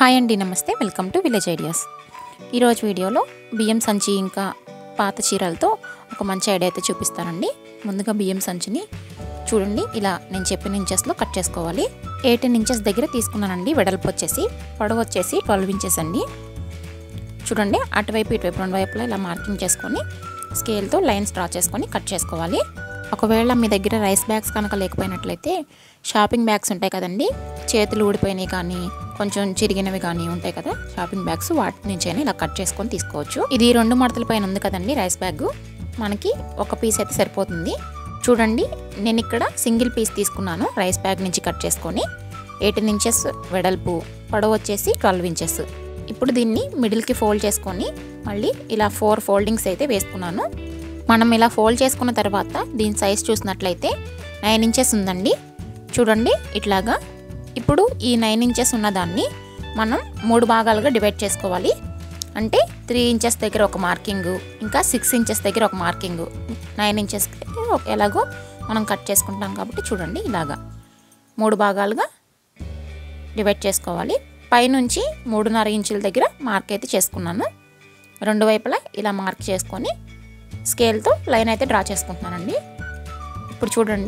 hi అండి నమస్తే welcome to village ideas ఈరోజు వీడియోలో బియ్యం సంచి ఇంకా పాత చీరలతో ఒక మంచి ఐడియా అయితే చూపిస్తానండి ముందుగా బియ్యం సంచిని చూడండి ఇలా నేను చెప్పిన ఇంచెస్లో కట్ చేసుకోవాలి ఎయిటీన్ ఇంచెస్ దగ్గర తీసుకున్నానండి వెడల్పు వచ్చేసి పొడవు వచ్చేసి ట్వెల్వ్ ఇంచెస్ అండి చూడండి అటువైపు ఇటువైపు రెండు వైపులా ఇలా మార్కింగ్ చేసుకొని స్కేల్తో లైన్స్ డ్రా చేసుకొని కట్ చేసుకోవాలి ఒకవేళ మీ దగ్గర రైస్ బ్యాగ్స్ కనుక లేకపోయినట్లయితే షాపింగ్ బ్యాగ్స్ ఉంటాయి కదండి చేతులు ఊడిపోయినవి కానీ కొంచెం చిరిగినవి కానీ ఉంటాయి కదా షాపింగ్ బ్యాగ్స్ వాటి నుంచైనా ఇలా కట్ చేసుకొని తీసుకోవచ్చు ఇది రెండు మడతల పైన ఉంది కదండి రైస్ బ్యాగ్ మనకి ఒక పీస్ అయితే సరిపోతుంది చూడండి నేను ఇక్కడ సింగిల్ పీస్ తీసుకున్నాను రైస్ బ్యాగ్ నుంచి కట్ చేసుకొని ఎయిటీన్ ఇంచెస్ వెడల్పు పొడవు వచ్చేసి ట్వెల్వ్ ఇంచెస్ ఇప్పుడు దీన్ని మిడిల్కి ఫోల్డ్ చేసుకొని మళ్ళీ ఇలా ఫోర్ ఫోల్డింగ్స్ అయితే వేసుకున్నాను మనం ఇలా ఫోల్డ్ చేసుకున్న తర్వాత దీని సైజ్ చూసినట్లయితే నైన్ ఇంచెస్ ఉందండి చూడండి ఇట్లాగా ఇప్పుడు ఈ నైన్ ఇంచెస్ ఉన్న దాన్ని మనం మూడు భాగాలుగా డివైడ్ చేసుకోవాలి అంటే త్రీ ఇంచెస్ దగ్గర ఒక మార్కింగ్ ఇంకా సిక్స్ ఇంచెస్ దగ్గర ఒక మార్కింగ్ నైన్ ఇంచెస్ ఎలాగో మనం కట్ చేసుకుంటాం కాబట్టి చూడండి ఇలాగా మూడు భాగాలుగా డివైడ్ చేసుకోవాలి పైనుంచి మూడున్నర ఇంచుల దగ్గర మార్క్ అయితే చేసుకున్నాను రెండు వైపులా ఇలా మార్క్ చేసుకొని స్కేల్తో లైన్ అయితే డ్రా చేసుకుంటున్నానండి ఇప్పుడు చూడండి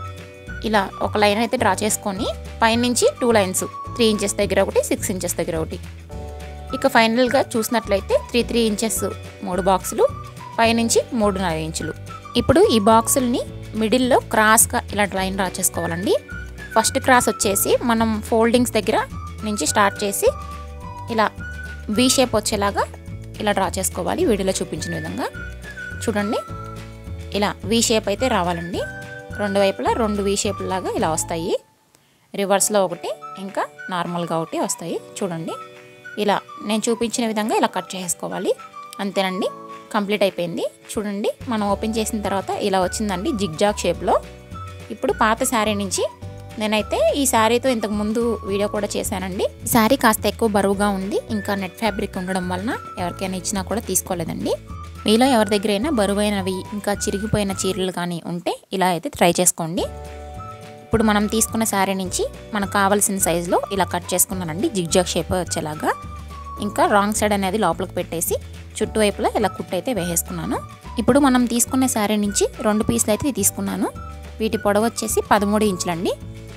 ఇలా ఒక లైన్ అయితే డ్రా చేసుకొని పైనుంచి టూ లైన్స్ త్రీ ఇంచెస్ దగ్గర ఒకటి సిక్స్ ఇంచెస్ దగ్గర ఒకటి ఇక ఫైనల్గా చూసినట్లయితే త్రీ త్రీ ఇంచెస్ మూడు బాక్సులు పైనుంచి మూడున్నర ఇంచులు ఇప్పుడు ఈ బాక్సుల్ని మిడిల్లో క్రాస్గా ఇలా లైన్ డ్రా చేసుకోవాలండి ఫస్ట్ క్రాస్ వచ్చేసి మనం ఫోల్డింగ్స్ దగ్గర నుంచి స్టార్ట్ చేసి ఇలా వి షేప్ వచ్చేలాగా ఇలా డ్రా చేసుకోవాలి వీడియోలో చూపించిన విధంగా చూడండి ఇలా వి షేప్ అయితే రావాలండి రెండు వైపులా రెండు వి షేప్ లాగా ఇలా వస్తాయి రివర్స్లో ఒకటి ఇంకా నార్మల్గా ఒకటి వస్తాయి చూడండి ఇలా నేను చూపించిన విధంగా ఇలా కట్ చేసుకోవాలి అంతేనండి కంప్లీట్ అయిపోయింది చూడండి మనం ఓపెన్ చేసిన తర్వాత ఇలా వచ్చిందండి జిగ్జాగ్ షేప్లో ఇప్పుడు పాత శారీ నుంచి నేనైతే ఈ శారీతో ఇంతకు ముందు వీడియో కూడా చేశానండి ఈ శారీ కాస్త ఎక్కువ బరువుగా ఉంది ఇంకా నెట్ ఫ్యాబ్రిక్ ఉండడం వలన ఎవరికైనా ఇచ్చినా కూడా తీసుకోలేదండి మీలో ఎవరి దగ్గర అయినా బరువైనవి ఇంకా చిరిగిపోయిన చీరలు కానీ ఉంటే ఇలా అయితే ట్రై చేసుకోండి ఇప్పుడు మనం తీసుకున్న శారీ నుంచి మనకు కావాల్సిన సైజులో ఇలా కట్ చేసుకున్నానండి జిగ్జాగ్ షేప్ వచ్చేలాగా ఇంకా రాంగ్ సైడ్ అనేది లోపలికి పెట్టేసి చుట్టూ వైపులా ఇలా కుట్టు అయితే వేసేసుకున్నాను ఇప్పుడు మనం తీసుకున్న శారీ నుంచి రెండు పీసులు అయితే తీసుకున్నాను వీటి పొడవు వచ్చేసి పదమూడు ఇంచులండి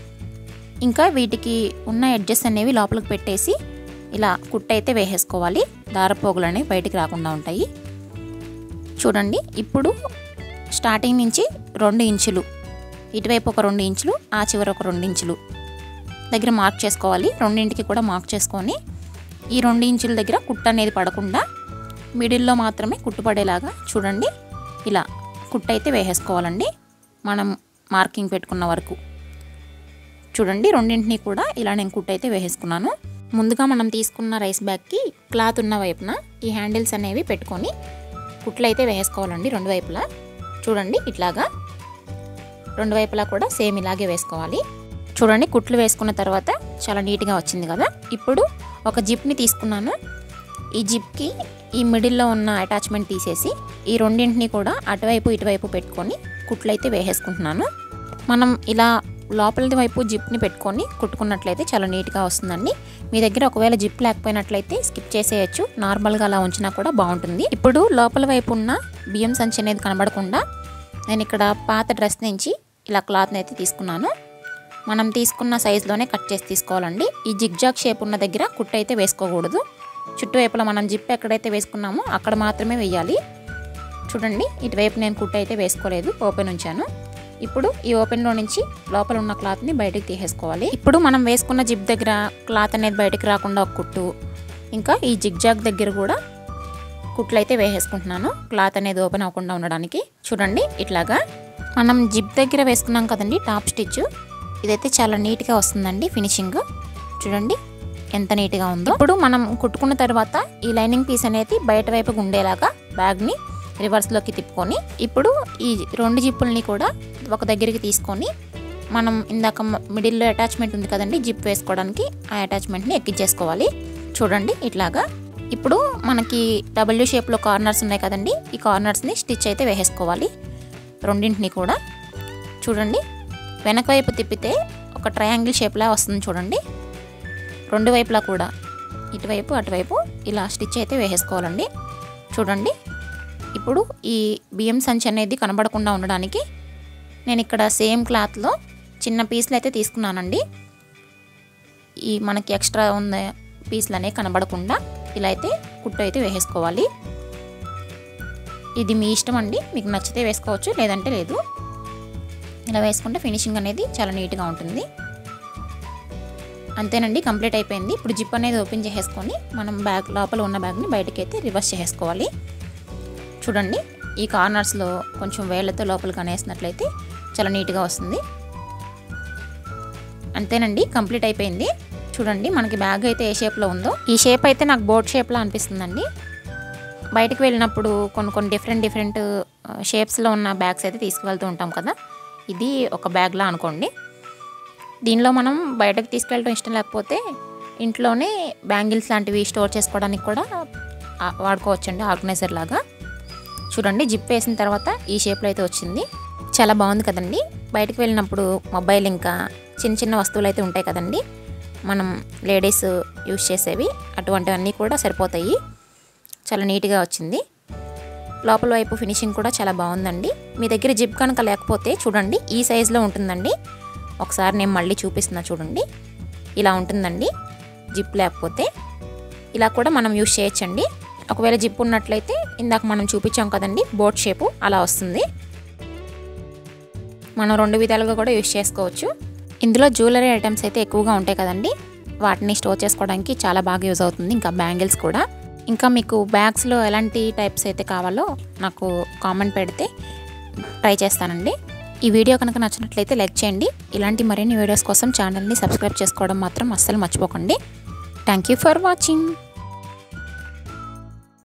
ఇంకా వీటికి ఉన్న ఎడ్జెస్ అనేవి లోపలికి పెట్టేసి ఇలా కుట్టు అయితే వేసేసుకోవాలి దారపోగులు అనేవి బయటికి రాకుండా ఉంటాయి చూడండి ఇప్పుడు స్టార్టింగ్ నుంచి రెండు ఇంచులు ఇటువైపు ఒక రెండు ఇంచులు ఆ చివర ఒక రెండు ఇంచులు దగ్గర మార్క్ చేసుకోవాలి రెండింటికి కూడా మార్క్ చేసుకొని ఈ రెండు ఇంచుల దగ్గర కుట్టు అనేది పడకుండా మిడిల్లో మాత్రమే కుట్టు పడేలాగా చూడండి ఇలా కుట్టు అయితే వేసేసుకోవాలండి మనం మార్కింగ్ పెట్టుకున్న వరకు చూడండి రెండింటిని కూడా ఇలా నేను కుట్టు అయితే వేసేసుకున్నాను ముందుగా మనం తీసుకున్న రైస్ బ్యాగ్కి క్లాత్ ఉన్న వైపున ఈ హ్యాండిల్స్ అనేవి పెట్టుకొని కుట్లు అయితే వేసుకోవాలండి రెండు వైపులా చూడండి ఇట్లాగా రెండు వైపులా కూడా సేమ్ ఇలాగే వేసుకోవాలి చూడండి కుట్లు వేసుకున్న తర్వాత చాలా నీట్గా వచ్చింది కదా ఇప్పుడు ఒక జిప్ని తీసుకున్నాను ఈ జిప్కి ఈ మిడిల్లో ఉన్న అటాచ్మెంట్ తీసేసి ఈ రెండింటిని కూడా అటువైపు ఇటువైపు పెట్టుకొని కుట్లు అయితే వేసేసుకుంటున్నాను మనం ఇలా లోపలి వైపు జిప్ని పెట్టుకొని కుట్టుకున్నట్లయితే చాలా నీట్గా వస్తుందండి మీ దగ్గర ఒకవేళ జిప్ లేకపోయినట్లయితే స్కిప్ చేసేయచ్చు నార్మల్గా అలా ఉంచినా కూడా బాగుంటుంది ఇప్పుడు లోపల వైపు ఉన్న బియ్యం సంచి అనేది కనబడకుండా నేను ఇక్కడ పాత డ్రెస్ నుంచి ఇలా క్లాత్ని అయితే తీసుకున్నాను మనం తీసుకున్న సైజులోనే కట్ చేసి తీసుకోవాలండి ఈ జిగ్జాగ్ షేప్ ఉన్న దగ్గర కుట్టు అయితే వేసుకోకూడదు చుట్టువైపులా మనం జిప్ ఎక్కడైతే వేసుకున్నామో అక్కడ మాత్రమే వేయాలి చూడండి ఇటువైపు నేను కుట్టు అయితే వేసుకోలేదు ఓపెన్ ఉంచాను ఇప్పుడు ఈ ఓపెన్లో నుంచి లోపల ఉన్న క్లాత్ని బయటకు తీసేసుకోవాలి ఇప్పుడు మనం వేసుకున్న జిప్ దగ్గర క్లాత్ అనేది బయటకు రాకుండా ఒక కుట్టు ఇంకా ఈ జిగ్జాగ్ దగ్గర కూడా కుట్లు అయితే వేసేసుకుంటున్నాను క్లాత్ అనేది ఓపెన్ అవ్వకుండా ఉండడానికి చూడండి ఇట్లాగా మనం జిప్ దగ్గర వేసుకున్నాం కదండి టాప్ స్టిచ్ ఇదైతే చాలా నీట్గా వస్తుందండి ఫినిషింగ్ చూడండి ఎంత నీట్గా ఉందో ఇప్పుడు మనం కుట్టుకున్న తర్వాత ఈ లైనింగ్ పీస్ అనేది బయట వైపుకు ఉండేలాగా బ్యాగ్ని రివర్స్లోకి తిప్పుకొని ఇప్పుడు ఈ రెండు జిప్పుల్ని కూడా ఒక దగ్గరికి తీసుకొని మనం ఇందాక మిడిల్లో అటాచ్మెంట్ ఉంది కదండి జిప్ వేసుకోవడానికి ఆ అటాచ్మెంట్ని ఎక్కించేసుకోవాలి చూడండి ఇట్లాగా ఇప్పుడు మనకి డబ్ల్యూ షేప్లో కార్నర్స్ ఉన్నాయి కదండి ఈ కార్నర్స్ని స్టిచ్ అయితే వేసేసుకోవాలి రెండింటిని కూడా చూడండి వెనక వైపు తిప్పితే ఒక ట్రయాంగిల్ షేప్లా వస్తుంది చూడండి రెండు వైపులా కూడా ఇటువైపు అటువైపు ఇలా స్టిచ్ అయితే వేసేసుకోవాలండి చూడండి ఇప్పుడు ఈ బియ్యం సంచి అనేది కనబడకుండా ఉండడానికి నేను ఇక్కడ సేమ్ క్లాత్లో చిన్న పీసులు అయితే తీసుకున్నానండి ఈ మనకి ఎక్స్ట్రా ఉన్న పీసులు అనేవి కనబడకుండా ఇలా అయితే కుట్టు అయితే వేసేసుకోవాలి ఇది మీ ఇష్టం అండి మీకు నచ్చితే వేసుకోవచ్చు లేదంటే లేదు ఇలా వేసుకుంటే ఫినిషింగ్ అనేది చాలా నీట్గా ఉంటుంది అంతేనండి కంప్లీట్ అయిపోయింది ఇప్పుడు జిప్ అనేది ఓపెన్ చేసేసుకొని మనం బ్యాగ్ లోపల ఉన్న బ్యాగ్ని బయటకి అయితే రివర్స్ చేసుకోవాలి చూడండి ఈ కార్నర్స్లో కొంచెం వేళ్ళతో లోపలికి అనేసినట్లయితే చాలా నీట్గా వస్తుంది అంతేనండి కంప్లీట్ అయిపోయింది చూడండి మనకి బ్యాగ్ అయితే ఏ షేప్లో ఉందో ఈ షేప్ అయితే నాకు బోట్ షేప్లో అనిపిస్తుందండి బయటకు వెళ్ళినప్పుడు కొన్ని కొన్ని డిఫరెంట్ డిఫరెంట్ షేప్స్లో ఉన్న బ్యాగ్స్ అయితే తీసుకువెళ్తూ ఉంటాం కదా ఇది ఒక బ్యాగ్లా అనుకోండి దీనిలో మనం బయటకు తీసుకెళ్ళడం ఇష్టం లేకపోతే ఇంట్లోనే బ్యాంగిల్స్ లాంటివి స్టోర్ చేసుకోవడానికి కూడా ఆ- వాడుకోవచ్చండి ఆర్గనైజర్ లాగా చూడండి జిప్ వేసిన తర్వాత ఈ షేప్లో అయితే వచ్చింది చాలా బాగుంది కదండి బయటకు వెళ్ళినప్పుడు మొబైల్ ఇంకా చిన్న చిన్న వస్తువులు అయితే ఉంటాయి కదండి మనం లేడీస్ యూస్ చేసేవి అటువంటివన్నీ కూడా సరిపోతాయి చాలా నీట్గా వచ్చింది లోపల వైపు ఫినిషింగ్ కూడా చాలా బాగుందండి మీ దగ్గర జిప్ కనుక లేకపోతే చూడండి ఈ సైజులో ఉంటుందండి ఒకసారి నేను మళ్ళీ చూపిస్తున్నా చూడండి ఇలా ఉంటుందండి జిప్ లేకపోతే ఇలా కూడా మనం యూస్ చేయొచ్చండి ఒకవేళ జిప్ ఉన్నట్లయితే ఇందాక మనం చూపించాం కదండి బోట్ షేపు అలా వస్తుంది మనం రెండు విధాలుగా కూడా యూస్ చేసుకోవచ్చు ఇందులో జ్యువెలరీ ఐటమ్స్ అయితే ఎక్కువగా ఉంటాయి కదండి వాటిని స్టోర్ చేసుకోవడానికి చాలా బాగా యూజ్ అవుతుంది ఇంకా బ్యాంగిల్స్ కూడా ఇంకా మీకు బ్యాగ్స్లో ఎలాంటి టైప్స్ అయితే కావాలో నాకు కామెంట్ పెడితే ట్రై చేస్తానండి ఈ వీడియో కనుక నచ్చినట్లయితే లైక్ చేయండి ఇలాంటి మరిన్ని వీడియోస్ కోసం ఛానల్ని సబ్స్క్రైబ్ చేసుకోవడం మాత్రం అస్సలు మర్చిపోకండి థ్యాంక్ యూ ఫర్ వాచింగ్